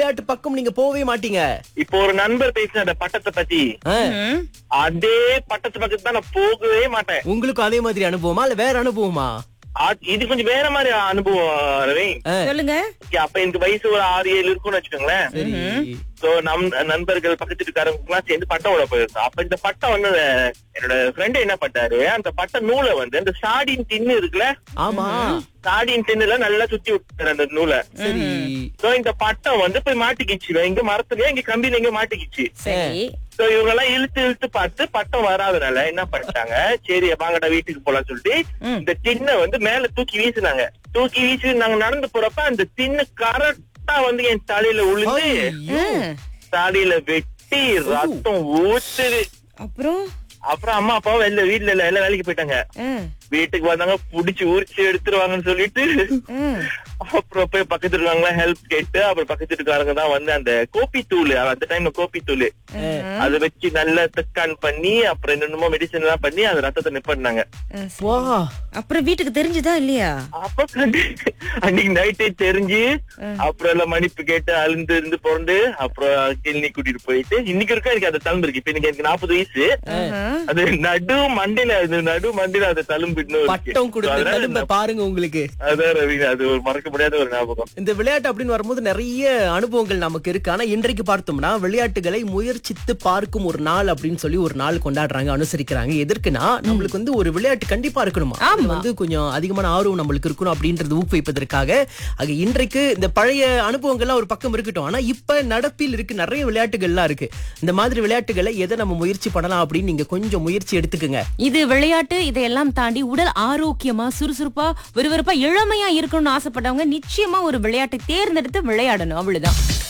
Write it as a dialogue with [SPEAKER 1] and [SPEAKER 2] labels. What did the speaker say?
[SPEAKER 1] விளையாட்டு பக்கம் நீங்க போகவே மாட்டீங்க
[SPEAKER 2] இப்போ ஒரு நண்பர் பேசின அந்த பட்டத்தை பத்தி
[SPEAKER 1] ஆ,
[SPEAKER 3] ம்.
[SPEAKER 2] அதே பட்டத்து பக்கத்து தான் நான் போகவே மாட்டேன்
[SPEAKER 1] உங்களுக்கும் அதே மாதிரி அனுபவமா இல்ல வேற அனுபவமா
[SPEAKER 2] அது- இது கொஞ்சம் வேற மாதிரி அனுபவம் ரவி
[SPEAKER 1] ஆ,
[SPEAKER 3] சொல்லுங்க
[SPEAKER 2] Okay, அப்ப எனக்கு வயசு ஒரு ஆறு ஏழு இருக்கும்னு வச்சுக்கோங்களேன்
[SPEAKER 1] சரி
[SPEAKER 2] சோ நம் நண்பர்கள் பக்கத்து வீட்டுக்காரங்க எல்லாம் சேர்ந்து பட்டம் விட போயிருந்தோம் அப்ப இந்த பட்டம் வந்து என்னோட ஃப்ரெண்ட் என்ன பண்ணாரு அந்த பட்ட நூலை வந்து அந்த சாடின் டின்னு இருக்குல்ல
[SPEAKER 1] ஆமா
[SPEAKER 2] சாடின் டின்னுல நல்லா சுத்தி விட்டாரு அந்த நூலை
[SPEAKER 1] சரி
[SPEAKER 2] சோ இந்த பட்டம் வந்து போய் மாட்டிக்கிச்சு இங்க மரத்துலயே இங்க கம்பியில இங்க மாட்டிக்கிச்சு
[SPEAKER 3] சரி
[SPEAKER 2] சோ இவங்க எல்லாம் இழுத்து இழுத்து பார்த்து பட்டம் வராதனால என்ன பண்ணிட்டாங்க சரி வாங்கடா வீட்டுக்கு போலாம் சொல்லிட்டு
[SPEAKER 3] ம்.
[SPEAKER 2] இந்த டின்ன வந்து மேல தூக்கி வீசுனாங்க தூக்கி வீசி நாங்க நடந்து போறப்ப அந்த டின்னு கரெக்டா வந்து என் தலையில உளுந்து
[SPEAKER 1] ஐயோ.
[SPEAKER 2] தலையில வெட்டி ரத்தம் ஊத்துது
[SPEAKER 3] அப்புறம்
[SPEAKER 2] அப்புறம் அம்மா அப்பாவும் வெளில வீட்டுல இல்ல எல்லாம் வேலைக்கு போயிட்டாங்க
[SPEAKER 3] ஆ,
[SPEAKER 2] வீட்டுக்கு வந்தாங்க புடிச்சு உரிச்சு எடுத்துருவாங்கன்னு சொல்லிட்டு
[SPEAKER 3] ஆ.
[SPEAKER 2] அப்புறம் போய் பக்கத்து இருக்காங்களா ஹெல்ப் கேட்டு அப்புறம் பக்கத்து இருக்காரங்க தான் வந்து அந்த கோப்பி தூள் அந்த டைம்ல கோப்பி தூள் அதை வச்சு நல்லா ஸ்கான் பண்ணி அப்புறம் என்னென்னமோ மெடிசன் எல்லாம் பண்ணி அந்த ரத்தத்தை நிப்பாட்டினாங்க
[SPEAKER 3] ஆ, சரி.
[SPEAKER 1] வா
[SPEAKER 3] அப்புறம் வீட்டுக்கு தெரிஞ்சுதா இல்லையா
[SPEAKER 2] அப்ப கண்டு அன்னைக்கு நைட்டே தெரிஞ்சு அப்புறம் எல்லாம் மன்னிப்பு கேட்டு அழுந்து இருந்து பிறந்து அப்புறம் கிளினிக் கூட்டிட்டு போயிட்டு இன்னைக்கு இருக்கா எனக்கு அந்த தழும்பு இருக்கு இப்ப எனக்கு எனக்கு நாற்பது வயசு
[SPEAKER 3] ஆஹா.
[SPEAKER 2] அது நடு மண்டையில அது நடு மண்டையில அது தழும்பு இன்னும் இருக்கு.
[SPEAKER 1] பட்டம்
[SPEAKER 2] So,
[SPEAKER 1] கொடுத்த
[SPEAKER 2] அதனால
[SPEAKER 1] தழும்ப பாருங்க உங்களுக்கு
[SPEAKER 2] அதான் ரவி அது ஒரு மறக்க முடியாத ஒரு ஞாபகம்
[SPEAKER 1] இந்த விளையாட்டு அப்படின்னு வரும்போது நிறைய அனுபவங்கள் நமக்கு இருக்கு ஆனா இன்றைக்கு பார்த்தோம்னா விளையாட்டுகளை முயற்சித்து பார்க்கும் ஒரு நாள் அப்படின்னு சொல்லி ஒரு நாள் கொண்டாடுறாங்க அனுசரிக்கிறாங்க எதற்குனா நம்மளுக்கு வந்து ஒரு விளையாட்டு கண்டிப்பா இருக்கணுமா அது வந்து கொஞ்சம் அதிகமான ஆர்வம் நம்மளுக்கு இருக்கணும் அப்படின்றது ஊக்குவிப்பதற்காக ஆக இன்றைக்கு இந்த பழைய அனுபவங்கள்லாம் ஒரு பக்கம் இருக்கட்டும் ஆனா இப்ப நடப்பில் இருக்கு நிறைய விளையாட்டுகள்லாம் இருக்கு இந்த மாதிரி விளையாட்டுகளை எதை நம்ம முயற்சி பண்ணலாம் அப்படின்னு நீங்க கொஞ்சம் முயற்சி எடுத்துக்கங்க
[SPEAKER 4] இது விளையாட்டு இதையெல்லாம் தாண்டி உடல் ஆரோக்கியமா சுறுசுறுப்பா விறுவிறுப்பா இளமையா இருக்கணும்னு ஆசைப்பட்டவங்க நிச்சயமா ஒரு விளையாட்டை தேர்ந்தெடுத்து விளையாடணும் அவ்வளவுதான்